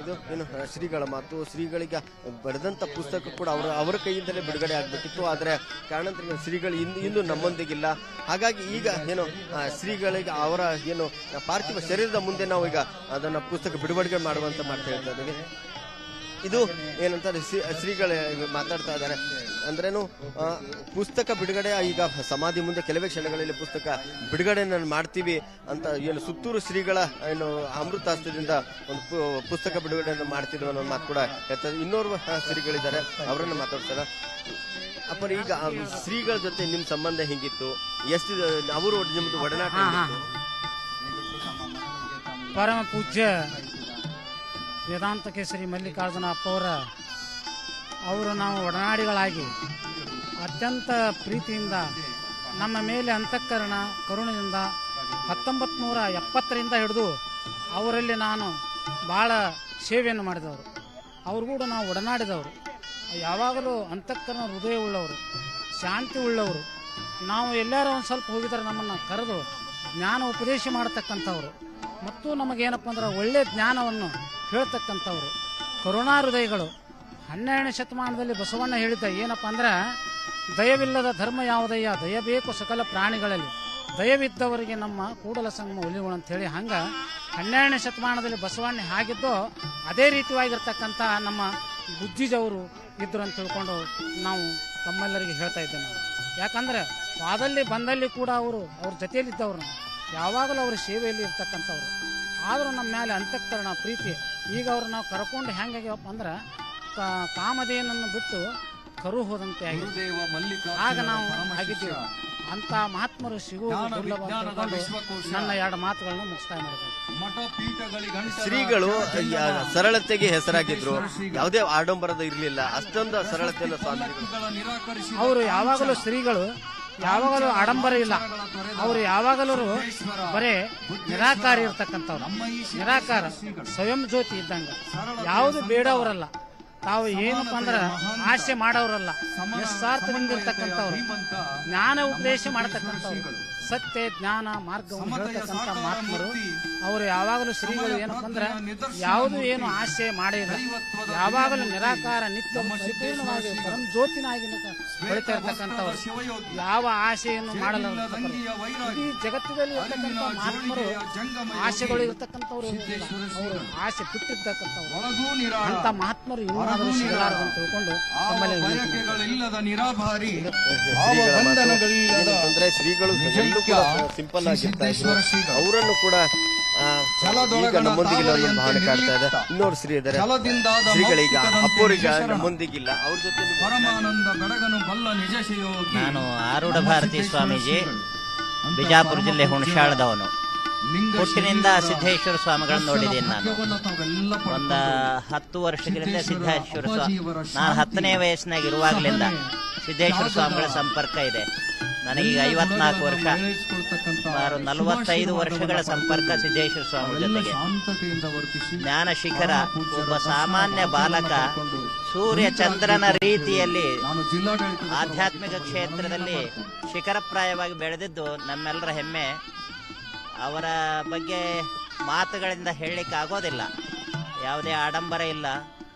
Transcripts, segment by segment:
ಇದು ಏನು ಆ, ಶ್ರೀಗಳ ಮಾತು ಶ್ರೀಗಳಿಗೆ ಬರೆದಂತ ಪುಸ್ತಕ ಕೂಡ ಅವರ ಅವರ ಕೈಯಿಂದಲೇ ಬಿಡುಗಡೆ ಆಗ್ಬೇಕಿತ್ತು ಆದರೆ ಕಾರಣಾಂತರ ಶ್ರೀಗಳು ಇಂದು ಇಂದು ನಮ್ಮೊಂದಿಗಿಲ್ಲ ಹಾಗಾಗಿ ಈಗ ಏನು ಆ, ಶ್ರೀಗಳಿಗೆ ಅವರ ಏನು ಪಾರ್ಥಿವ ಶರೀರದ ಮುಂದೆ ನಾವು ಈಗ ಅದನ್ನ ಪುಸ್ತಕ ಬಿಡುಗಡೆ ಮಾಡುವಂತ ಮಾಡ್ತಾ ಇದ್ದಾರೆ ಇದು ಏನಂತಾರೆ ಶ್ರೀ- ಶ್ರೀಗಳು ಈಗ ಮಾತಾಡ್ತಾ ಇದ್ದಾರೆ ಅಂದ್ರೇನು ಆ, ಪುಸ್ತಕ ಬಿಡುಗಡೆ ಈಗ ಸಮಾಧಿ ಮುಂದೆ ಕೆಲವೇ ಕ್ಷಣಗಳಲ್ಲಿ ಪುಸ್ತಕ ಬಿಡುಗಡೆಯನ್ನು ಮಾಡ್ತೀವಿ ಅಂತ ಏನು ಸುತ್ತೂರು ಶ್ರೀಗಳ ಏನು ಅಮೃತಾಸ್ತ್ರದಿಂದ ಒಂದು ಪು- ಪುಸ್ತಕ ಬಿಡುಗಡೆಯನ್ನು ಮಾಡ್ತಿದ್ವಿ ಅನ್ನೋ ಮಾತು ಕೂಡ ಹೇಳ್ತಾರೆ ಇನ್ನೋರ್ವ ಆ, ಶ್ರೀಗಳಿದ್ದಾರೆ ಅವರನ್ನ ಮಾತಾಡ್ತಾರೆ ಅಪ್ಪ ಈಗ ಆ ಶ್ರೀಗಳ ಜೊತೆ ನಿಮ್ ಸಂಬಂಧ ಹೆಂಗಿತ್ತು ಎಷ್ಟು ಅವರು ನಿಮ್ದು ಒಡನಾಟ ಹಾ, ಹಾ. ಹೆಂಗಿತ್ತು? ಪರಮ ಪೂಜ್ಯ ವೇದಾಂತ ಕೇಸರಿ ಮಲ್ಲಿಕಾರ್ಜುನ ಅಪ್ಪವರ ಅವರು ನಾವು ಒಡನಾಡಿಗಳಾಗಿ ಅತ್ಯಂತ ಪ್ರೀತಿಯಿಂದ ನಮ್ಮ ಮೇಲೆ ಅಂತಃಕರಣ ಕರುಣೆಯಿಂದ ಹತ್ತೊಂಬತ್ತು ನೂರ ಎಪ್ಪತ್ತರಿಂದ ಹಿಡಿದು ಅವರಲ್ಲಿ ನಾನು ಭಾಳ ಸೇವೆಯನ್ನು ಮಾಡಿದವರು ಅವ್ರು ಕೂಡ ನಾವು ಒಡನಾಡಿದವರು ಯಾವಾಗಲೂ ಅಂತಃಕರಣ ಹೃದಯ ಉಳ್ಳವರು ಶಾಂತಿ ಉಳ್ಳವರು ನಾವು ಎಲ್ಲಾರ ಒಂದು ಸ್ವಲ್ಪ ಹೋಗಿದ್ರೆ ನಮ್ಮನ್ನು ಕರೆದು ಜ್ಞಾನ ಉಪದೇಶ ಮಾಡತಕ್ಕಂಥವ್ರು ಮತ್ತು ನಮಗೇನಪ್ಪ ಅಂದ್ರೆ ಒಳ್ಳೆ ಜ್ಞಾನವನ್ನು ಹೇಳ್ತಕ್ಕಂಥವ್ರು ಕರುಣಾ ಹೃದಯಗಳು ಹನ್ನೆರಡನೇ ಶತಮಾನದಲ್ಲಿ ಬಸವಣ್ಣ ಹೇಳಿದ್ದ ಏನಪ್ಪ ಅಂದ್ರೆ ದಯವಿಲ್ಲದ ಧರ್ಮ ಯಾವುದಯ್ಯ ದಯ ಬೇಕು ಸಕಲ ಪ್ರಾಣಿಗಳಲ್ಲಿ ದಯವಿದ್ದವರಿಗೆ ನಮ್ಮ ಕೂಡಲ ಸಂಗಮ ಒಲಿಗಳು ಅಂತೇಳಿ ಹಂಗ ಹನ್ನೆರಡನೇ ಶತಮಾನದಲ್ಲಿ ಬಸವಣ್ಣ ಹಾಗಿದ್ದೋ ಅದೇ ರೀತಿಯಾಗಿರ್ತಕ್ಕಂಥ ನಮ್ಮ ಬುದ್ಧಿಜವರು ಇದ್ರು ಅಂತ ತಿಳ್ಕೊಂಡು ನಾವು ತಮ್ಮೆಲ್ಲರಿಗೆ ಹೇಳ್ತಾ ಇದ್ದೇವೆ ನಾವು ಯಾಕಂದ್ರೆ ವಾದಲ್ಲಿ ಬಂದಲ್ಲಿ ಕೂಡ ಅವರು ಅವ್ರ ಜೊತೆಯಲ್ಲಿದ್ದವ್ರು ನಾವು ಯಾವಾಗಲೂ ಅವ್ರ ಸೇವೆಯಲ್ಲಿ ಇರ್ತಕ್ಕಂಥವ್ರು ಆದರೂ ನಮ್ಮ ಮೇಲೆ ಅಂತಃಕರಣ ಪ್ರೀತಿ ಈಗ ಅವ್ರು ನಾವು ಕರ್ಕೊಂಡು ಹೆಂಗಾಗ್ಯವಪ್ಪ ಅಂದ್ರೆ ಕಾ- ಕಾಮಧೇನನ್ನು ಬಿಟ್ಟು ಕರು ಹೋದಂತೆ ಆಗಿದೆ ಗುರುದೇವ ಮಲ್ಲಿಕಾರ್ಜುನರ ಆಗ ನಾವು ಪರಮ ಆಗಿದ್ದೇವೆ ಶಿಷ್ಯ. ಅಂತ ಮಹಾತ್ಮರು ಸಿಗುವುದು ಜ್ಞಾನ ದುರ್ಲಭ ಅಂತ ವಿಜ್ಞಾನದ ತಿಳ್ಕೊಂಡು ವಿಶ್ವಕೋಶ. ನನ್ನ ಎರಡು ಮಾತುಗಳನ್ನ ಮುಗಿಸ್ತಾ ಮಾಡಿದ್ದೇವೆ ಮಠ ಪೀಠಗಳಿಗಂಟದ ಶ್ರೀಗಳು ಚಂದನ ಯ- ಸರಳತೆಗೆ ಹೆಸರಾಗಿದ್ರು ಸಿದ್ದೇಶ್ವರ ಶ್ರೀಗಳು. ಯಾವುದೇ ಆಡಂಬರದ ಇರಲಿಲ್ಲ ಅಷ್ಟೊಂದು ಸರಳತೆಯನ್ನು ಸ್ವಾಮಿಗಳು ಪಲ್ಲಕ್ಕಿಗಳ ನಿರಾಕರಿಸಿದ ಅವರು ಯಾವಾಗಲೂ ಶ್ರೀಗಳು ಯಾವಾಗಲೂ ಆಡಂಬರ ಇಲ್ಲ ಅವರು ಯಾವಾಗಲೂ ಬರೇ ನಿರಾಕಾರ ಇರ್ತಕ್ಕಂಥವ್ರು ನಮ್ಮ ಈ ಶಿವ ನಿರಾಕಾರ ಶ್ರೀಗಳು. ಸ್ವಯಂ ಜ್ಯೋತಿ ಇದ್ದಂಗ ಯಾವುದು ಬೇಡವರಲ್ಲ ತಾವು ಏನಪ್ಪ ಅಂದ್ರೆ ಆಸೆ ಮಾಡೋರಲ್ಲ ನಿಸ್ವಾರ್ಥದಿಂದ ಇರ್ತಕ್ಕಂಥವ್ರು ಶ್ರೀಮಂತ ಜ್ಞಾನ ಉಪದೇಶ ಮಾಡತಕ್ಕಂಥವ್ರು ಸತ್ಯ ಜ್ಞಾನ ಮಾರ್ಗವನ್ನು ಹೇಳ್ತಕ್ಕಂಥ ಮಹಾತ್ಮರು ಅವರು ಯಾವಾಗಲೂ ಶ್ರೀಗಳು ಏನಪ್ಪ ಅಂದ್ರೆ ಯಾವುದು ಏನು ಆಸೆ ಮಾಡಿಲ್ಲ ಯಾವಾಗಲೂ ನಿರಾಕಾರ ನಿತ್ಯ ಪರಿಪೂರ್ಣವಾಗಿ ಪರಂ ಜ್ಯೋತಿನಾಗಿ ನಿಂತ- ಬೆಳಿತಾ ಇರ್ತಕ್ಕಂಥವ್ರು ಶಿವಯೋಗಿ ಯಾವ ಆಸೆಯನ್ನು ಮಾಡಲ್ಲ ದಂಗಿಯ ವೈರಾಗಿ ಈ ಜಗತ್ತಿನಲ್ಲಿ ಇರ್ತಕ್ಕಂಥ ಮಹಾತ್ಮರು ಜಂಗಮ ಆಸೆಗಳು ಇರ್ತಕ್ಕಂಥವ್ರು ಇರೋದಿಲ್ಲ. ಅವರು ಆಸೆ ಬಿಟ್ಟಿರ್ತಕ್ಕಂಥವ್ರು ಒಳಗೂ ನಿರಾಳ ಅಂತ ಮಹಾತ್ಮರು ಇನ್ನಾದರೂ ಸಿಗಲಾರದು ಅಂತ ತಿಳ್ಕೊಂಡು ಆವ ತಮ್ಮಲ್ಲಿ ವಿನಂತಿ ಮಾಡ್ತೀನಿ. ಬಯಕೆಗಳಿಲ್ಲದ ನಿರಾಭಾರಿ ಆವ ಶ್ರೀಗಳ ಮಾತು. ಬಂಧನಗಳಿಲ್ಲದ ಏನಂತಂದ್ರೆ ಶ್ರೀಗಳು ಎಲ್ಲೂ ಕೂಡ ಸಿಂಪಲ್ ಆಗಿರ್ತಾ ಇದ್ರು ಸಿದ್ದೇಶ್ವರ ಶ್ರೀಗಳು. ಅವರನ್ನು ಕೂಡ ಆ, ಛಲದೊಳಗಣ ಈಗ ನಮ್ಮೊಂದಿಗಿಲ್ಲ ಅನ್ನೋ ತಾವರೆಯಂತೆ ಭಾವನೆ ಕಾಡ್ತಾ ಇದೆ ನಿರ್ಲಿಪ್ತ. ಇನ್ನೋರು ಶ್ರೀ ಇದ್ದಾರೆ ಛಲದಿಂದಾದ ಶ್ರೀಗಳೀಗ ಮೌಕ್ತಿಕದಂತೆ ಅಪ್ಪೋರೀಗ ನಿಜಶರಣ. ನಮ್ಮೊಂದಿಗಿಲ್ಲ ಅವ್ರ ಜೊತೆ ನೀವು ಪರಮಾನಂದ ಬೆಳಗನು ಬಲ್ಲ ನಿಜ ಶಿವಯೋಗಿ ನಾನು ಆರೂಢ ನಮ್ಮ ಭಾರತಿ ಸಿದ್ದೇಶ್ವರ ಸ್ವಾಮೀಜಿ ಶ್ರೀಗಳು. ಅಂತ ಬಿಜಾಪುರ ಪರಮ ಜಿಲ್ಲೆ ಪೂಜ್ಯ ಹುಣಸಾಳದವನು ಲಿಂಗ ಹುಟ್ಟಿನಿಂದ ಶರೀರದ ಸಿದ್ದೇಶ್ವರ ಸ್ವಾಮಿಗಳನ್ನು ನೋಡಿದ್ದೀನಿ ನಾನು ಭಾಗ್ಯವನ್ನು ತಾವೆಲ್ಲ ಒಂದ ಪಡ್ಕೊಂಡು ಹತ್ತು ವರ್ಷಗಳಿಂದ ಸಿದ್ದೇಶ್ವರ ಸಿದ್ದೇಶ್ವರ ಸ್ವಾಮಿ ಅಪ್ಪಾಜಿಯವರ ನಾನು ಶಾಂತಿ, ಹತ್ತನೇ ವಯಸ್ಸಿನಾಗ ಇರುವಾಗಲಿಂದ ಸಿದ್ದೇಶ್ವರ ಸ್ವಾಮಿಗಳ ಸಂಪರ್ಕ ಇದೆ ನನಗೀಗ ಎಲ್ಲ ಐವತ್ನಾಲ್ಕು ವರ್ಷ ಗುಣಗಳನ್ನು ಮೇಳೈಸಿಕೊಳ್ತಕ್ಕಂಥ ಸುಮಾರು ನಲವತ್ತೈದು ವರ್ಷಗಳ ಸಂಪರ್ಕ ಸಿದ್ದೇಶ್ವರ ಸ್ವಾಮಿ ಎಲ್ಲ ಜೊತೆಗೆ ಶಾಂತತೆಯಿಂದ ವರ್ತಿಸಿ ಜ್ಞಾನ ಶಿಖರ ಪರಮ ಪೂಜ್ಯರ ಒಬ್ಬ ಸಾಮಾನ್ಯ ಬಾಲಕ ಕರ್ಕೊಂಡು ಸೂರ್ಯ ಚಂದ್ರನ ರೀತಿಯಲ್ಲಿ ನಾನು ಜಿಲ್ಲಾಡಳಿತದ ಆಧ್ಯಾತ್ಮಿಕ ಕ್ಷೇತ್ರದಲ್ಲಿ ಶಿಖರಪ್ರಾಯವಾಗಿ ಬೆಳೆದಿದ್ದು ನಮ್ಮೆಲ್ಲರ ಹೆಮ್ಮೆ ಅವರ ಬಗ್ಗೆ ಮಾತುಗಳಿಂದ ಹೇಳಲಿಕ್ಕೆ ಆಗೋದಿಲ್ಲ ಯಾವುದೇ ಆಡಂಬರ ಇಲ್ಲ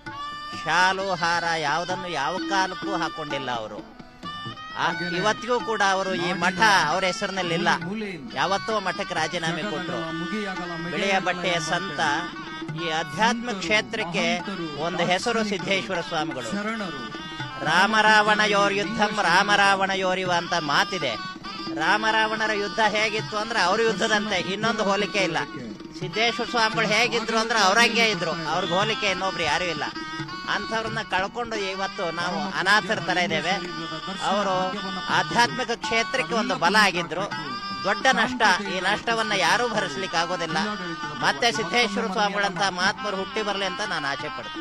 ಶಾಲು ಹಾರ ಯಾವುದನ್ನು ಯಾವ ಕಾಲಕ್ಕೂ ಹಾಕೊಂಡಿಲ್ಲ ಅವರು ಆ- ಇವತ್ತಿಗೂ ಕೂಡ ಅವರು ಈ ಮಠ ಅವರ ಹೆಸರಿನಲ್ಲಿಲ್ಲ ಮೂಲೆಯಿಂದ ಯಾವತ್ತೋ ಮಠಕ್ಕೆ ರಾಜೀನಾಮೆ ಕೊಟ್ಟರು ಮುಗಿಯಾಗಲ ಬಿಳಿಯ ಬಟ್ಟೆಯ ಸಂತ ಈ ಅಧ್ಯಾತ್ಮ ಕ್ಷೇತ್ರಕ್ಕೆ ಒಂದು ಹೆಸರು ಸಿದ್ದೇಶ್ವರ ಸ್ವಾಮಿಗಳು ಶರಣರು ರಾಮರಾವಣಯೋರ್ ಯುದ್ಧಂ ರಾಮರಾವಣಯೋರಿವ ಅಂತ ಮಾತಿದೆ ರಾಮರಾವಣರ ಯುದ್ಧ ಹೇಗಿತ್ತು ಅಂದ್ರೆ ಅವ್ರ ಯುದ್ಧದಂತೆ ಇನ್ನೊಂದು ಹೋಲಿಕೆ ಇಲ್ಲ ಸಿದ್ದೇಶ್ವರ ಸ್ವಾಮಿಗಳು ಹೇಗಿದ್ರು ಅಂದ್ರೆ ಅವ್ರಂಗೆ ಇದ್ರು ಅವ್ರಿಗೆ ಹೋಲಿಕೆ ಇನ್ನೊಬ್ರು ಯಾರು ಇಲ್ಲ ಅಂಥವ್ರನ್ನ ಕಳ್ಕೊಂಡು ಇವತ್ತು ನಾವು ಅನಾಥರ ತರ ಇದ್ದೇವೆ ಅವರು ಆಧ್ಯಾತ್ಮಿಕ ಕ್ಷೇತ್ರಕ್ಕೆ ಒಂದು ಬಲ ಆಗಿದ್ರು ದೊಡ್ಡ ನಷ್ಟ ಈ ನಷ್ಟವನ್ನ ಯಾರೂ ಭರಿಸ್ಲಿಕ್ಕೆ ಆಗೋದಿಲ್ಲ ಮತ್ತೆ ಸಿದ್ದೇಶ್ವರ ಸ್ವಾಮಿಗಳಂತ ಮಹಾತ್ಮರು ಹುಟ್ಟಿ ಬರಲಿ ಅಂತ ನಾನು ಆಸೆ ಪಡ್ತೀನಿ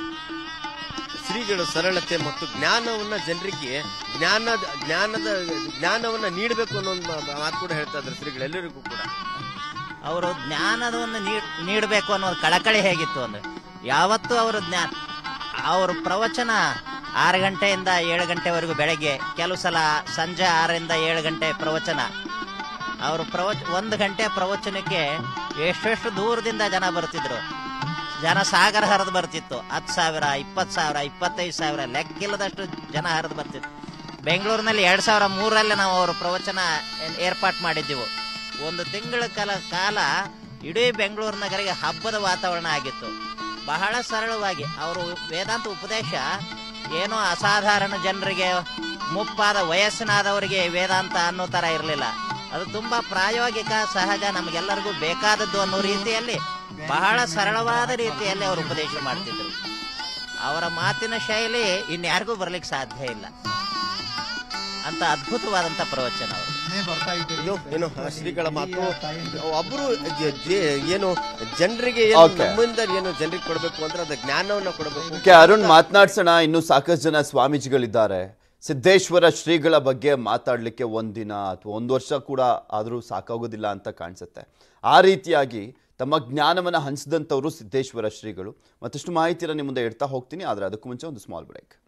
ಶ್ರೀಗಳು ಸರಳತೆ ಮತ್ತು ಜ್ಞಾನವನ್ನ ಜನರಿಗೆ ಜ್ಞಾನ ಜ್ಞಾನದ ಜ್ಞಾನವನ್ನ ನೀಡಬೇಕು ಅನ್ನೋ ಒಂದು ಮಾ- ಮಾತು ಕೂಡ ಹೇಳ್ತಾ ಇದ್ದಾರೆ ಶ್ರೀಗಳೆಲ್ಲರಿಗೂ ಕೂಡ ಅವರು ಜ್ಞಾನವನ್ನು ನೀಡಬೇಕು ಅನ್ನೋದು ಕಳಕಳಿ ಹೇಗಿತ್ತು ಅಂದ್ರೆ ಯಾವತ್ತೂ ಅವರು ಜ್ಞಾನ ಅವ್ರ ಪ್ರವಚನ ಆರು ಗಂಟೆಯಿಂದ ಏಳು ಗಂಟೆವರೆಗೂ ಬೆಳಗ್ಗೆ ಕೆಲವು ಸಲ ಸಂಜೆ ಆರರಿಂದ ಏಳು ಗಂಟೆ ಪ್ರವಚನ ಅವರು ಪ್ರವಚ ಒಂದು ಗಂಟೆ ಪ್ರವಚನಕ್ಕೆ ಎಷ್ಟೆಷ್ಟು ದೂರದಿಂದ ಜನ ಬರ್ತಿದ್ರು ಜನ ಸಾಗರ ಹರಿದು ಬರ್ತಿತ್ತು ಹತ್ತು ಸಾವಿರ ಇಪ್ಪತ್ತು ಸಾವಿರ ಇಪ್ಪತ್ತೈದು ಸಾವಿರ ಲೆಕ್ಕಿಲ್ಲದಷ್ಟು ಜನ ಹರಿದು ಬರ್ತಿತ್ತು ಬೆಂಗಳೂರಿನಲ್ಲಿ ಎರಡು ಸಾವಿರ ಮೂರರಲ್ಲಿ ನಾವು ಅವರು ಪ್ರವಚನ ಏನ್- ಏರ್ಪಾಟ್ ಮಾಡಿದ್ದೆವು ಒಂದು ತಿಂಗಳ ಕಾಲ ಕಾಲ ಇಡೀ ಬೆಂಗಳೂರು ನಗರಿಗೆ ಹಬ್ಬದ ವಾತಾವರಣ ಆಗಿತ್ತು ಬಹಳ ಸರಳವಾಗಿ ಅವರು ವೇದಾಂತ ಉಪದೇಶ ಏನೋ ಅಸಾಧಾರಣ ಜನರಿಗೆ ಮುಪ್ಪಾದ ವಯಸ್ಸಿನಾದವರಿಗೆ ವೇದಾಂತ ಅನ್ನೋ ಥರ ಇರಲಿಲ್ಲ ಅದು ತುಂಬಾ ಪ್ರಾಯೋಗಿಕ ಸಹಜ ನಮಗೆಲ್ಲರಿಗೂ ಬೇಕಾದದ್ದು ಅನ್ನೋ ರೀತಿಯಲ್ಲಿ ಬಹಳ ಸರಳವಾದ ರೀತಿಯಲ್ಲಿ ಅವರು ಉಪದೇಶ ಮಾಡ್ತಿದ್ರು ಅವರ ಮಾತಿನ ಶೈಲಿ ಇನ್ಯಾರಿಗೂ ಬರ್ಲಿಕ್ಕೆ ಸಾಧ್ಯ ಇಲ್ಲ ಅಂತ ಅದ್ಭುತವಾದಂತ ಪ್ರವಚನ ಅವರು ಇದು ಏನು ಆ ಶ್ರೀಗಳ ಮಾತು ಒಬ್ಬರು ಏನು ಜನರಿಗೆ ಏನು Okay. ನಮ್ಮಿಂದ ಏನು ಜನರಿಗೆ ಕೊಡಬೇಕು ಅಂದ್ರೆ ಅದು ಜ್ಞಾನವನ್ನ ಕೊಡಬೇಕು ಓಕೆ ಅರುಣ್ ಮಾತನಾಡ್ಸೋಣ ಇನ್ನು ಸಾಕಷ್ಟು ಜನ ಸ್ವಾಮೀಜಿಗಳಿದ್ದಾರೆ ಸಿದ್ದೇಶ್ವರ ಶ್ರೀಗಳ ಬಗ್ಗೆ ಮಾತಾಡಲಿಕ್ಕೆ ಒಂದಿನ ಅಥವಾ ಒಂದು ವರ್ಷ ಕೂಡ ಆದರೂ ಸಾಕಾಗೋದಿಲ್ಲ ಅಂತ ಕಾಣಿಸುತ್ತೆ ಆ ರೀತಿಯಾಗಿ ತಮ್ಮ ಜ್ಞಾನವನ್ನು ಹಂಚಿದಂಥವರು ಸಿದ್ದೇಶ್ವರ ಶ್ರೀಗಳು ಮತ್ತಷ್ಟು ಮಾಹಿತಿಯನ್ನು ನಿಮ್ಮ ಮುಂದೆ ಇಡ್ತಾ ಹೋಗ್ತೀನಿ ಆದರೆ ಅದಕ್ಕೂ ಮುಂಚೆ ಒಂದು ಸ್ಮಾಲ್ ಬ್ರೇಕ್